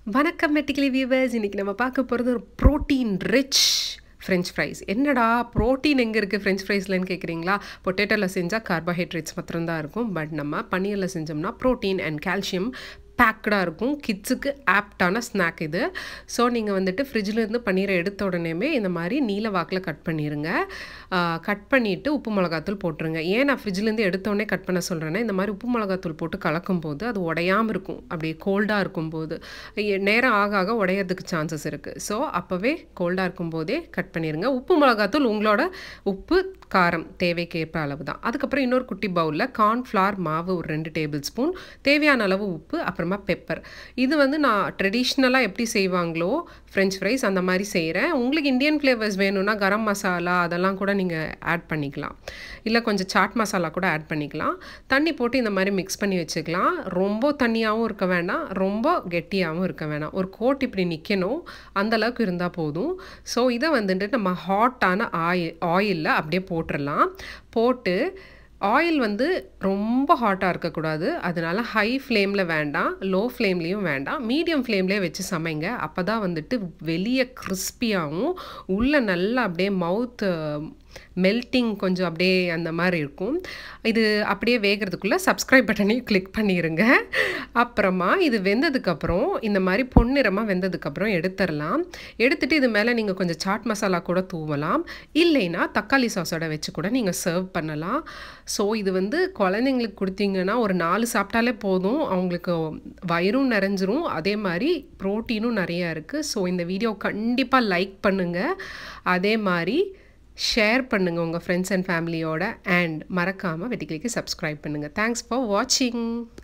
வணக்கம் மெட்டிக்கலி வியூவர்ஸ் இன்றைக்கி நம்ம பார்க்க போகிறது ஒரு ப்ரோட்டீன் ரிச் ஃப்ரெஞ்ச் ஃப்ரைஸ் என்னடா ப்ரோட்டீன் எங்கே இருக்குது ஃப்ரெஞ்ச் ஃப்ரைஸ்லன்னு கேட்குறீங்களா பொட்டேட்டோவில் செஞ்சால் கார்போஹைட்ரேட்ஸ் மாத்திரம்தான் இருக்கும் பட் நம்ம பன்னீரில் செஞ்சோம்னா ப்ரோட்டீன் அண்ட் கால்சியம் பேக்டாக இருக்கும் கிட்ஸுக்கு ஆப்டான ஸ்நாக் இது ஸோ நீங்கள் வந்துட்டு ஃப்ரிட்ஜிலேருந்து பன்னீரை எடுத்த உடனேமே இந்த மாதிரி நீல வாக்கில் கட் பண்ணிடுங்க கட் பண்ணிவிட்டு உப்பு மிளகாத்தூள் போட்டுருங்க ஏன் நான் ஃப்ரிட்ஜிலேருந்து எடுத்தோடனே கட் பண்ண சொல்கிறேன்னா இந்த மாதிரி உப்பு மிளகாத்தூள் போட்டு கலக்கும் போது அது உடையாமல் இருக்கும் அப்படியே கோல்டாக இருக்கும்போது நேரம் ஆக ஆக உடையறதுக்கு சான்சஸ் இருக்குது ஸோ அப்போவே கோல்டாக இருக்கும்போதே கட் பண்ணிடுங்க உப்பு மிளகாத்தூள் உங்களோட உப்பு காரம் தேவைக்கேற்ப அளவு தான் அதுக்கப்புறம் இன்னொரு குட்டி பவுலில் கார்ன்ஃப்ளவர் மாவு ஒரு ரெண்டு டேபிள் ஸ்பூன் தேவையான அளவு உப்பு அப்புறமா பெப்பர் இது வந்து நான் ட்ரெடிஷ்னலாக எப்படி செய்வாங்களோ ஃப்ரெஞ்ச் ஃப்ரைஸ் அந்த மாதிரி செய்கிறேன் உங்களுக்கு இந்தியன் ஃப்ளேவர்ஸ் வேணும்னா கரம் மசாலா அதெல்லாம் கூட நீங்கள் ஆட் பண்ணிக்கலாம் இல்லை கொஞ்சம் சாட் மசாலா கூட ஆட் பண்ணிக்கலாம் தண்ணி போட்டு இந்த மாதிரி மிக்ஸ் பண்ணி வச்சுக்கலாம் ரொம்ப தண்ணியாகவும் இருக்க வேண்டாம் ரொம்ப கெட்டியாகவும் இருக்க வேணாம் ஒரு கோட் இப்படி நிற்கணும் அந்தளவுக்கு இருந்தால் போதும் ஸோ இதை வந்துட்டு நம்ம ஹாட்டான ஆயில் ஆயிலில் அப்படியே போட்டுடலாம் போட்டு ஆயில் வந்து ரொம்ப ஹாட்டாக இருக்கக்கூடாது அதனால் ஹை ஃப்ளேமில் வேண்டாம் லோ ஃப்ளேம்லேயும் வேண்டாம் மீடியம் ஃப்ளேம்லேயே வச்சு சமைங்க அப்போ தான் வந்துட்டு வெளியே கிறிஸ்பியாகவும் உள்ளே நல்லா அப்படியே மவுத் மெல்ட்டிங் கொஞ்சம் அப்படியே அந்த மாதிரி இருக்கும் இது அப்படியே வேகிறதுக்குள்ளே சப்ஸ்கிரைப் பட்டனையும் கிளிக் பண்ணிடுங்க அப்புறமா இது வெந்ததுக்கப்புறம் இந்த மாதிரி பொன்னிறமாக வெந்ததுக்கப்புறம் எடுத்துடலாம் எடுத்துகிட்டு இது மேலே நீங்கள் கொஞ்சம் சாட் மசாலா கூட தூவலாம் இல்லைன்னா தக்காளி சாஸோட வச்சு கூட நீங்கள் சர்வ் பண்ணலாம் ஸோ இது வந்து குழந்தைங்களுக்கு கொடுத்தீங்கன்னா ஒரு நாலு சாப்பிட்டாலே போதும் அவங்களுக்கு வயிறும் நிறைஞ்சிரும் அதே மாதிரி ப்ரோட்டீனும் நிறையா இருக்குது ஸோ இந்த வீடியோ கண்டிப்பாக லைக் பண்ணுங்கள் அதே மாதிரி ஷேர் பண்ணுங்கள் உங்கள் ஃப்ரெண்ட்ஸ் அண்ட் ஃபேமிலியோட அண்ட் மறக்காமல் வெட்டிக்கிளிக்கு சப்ஸ்கிரைப் பண்ணுங்கள் தேங்க்ஸ் ஃபார் வாட்சிங்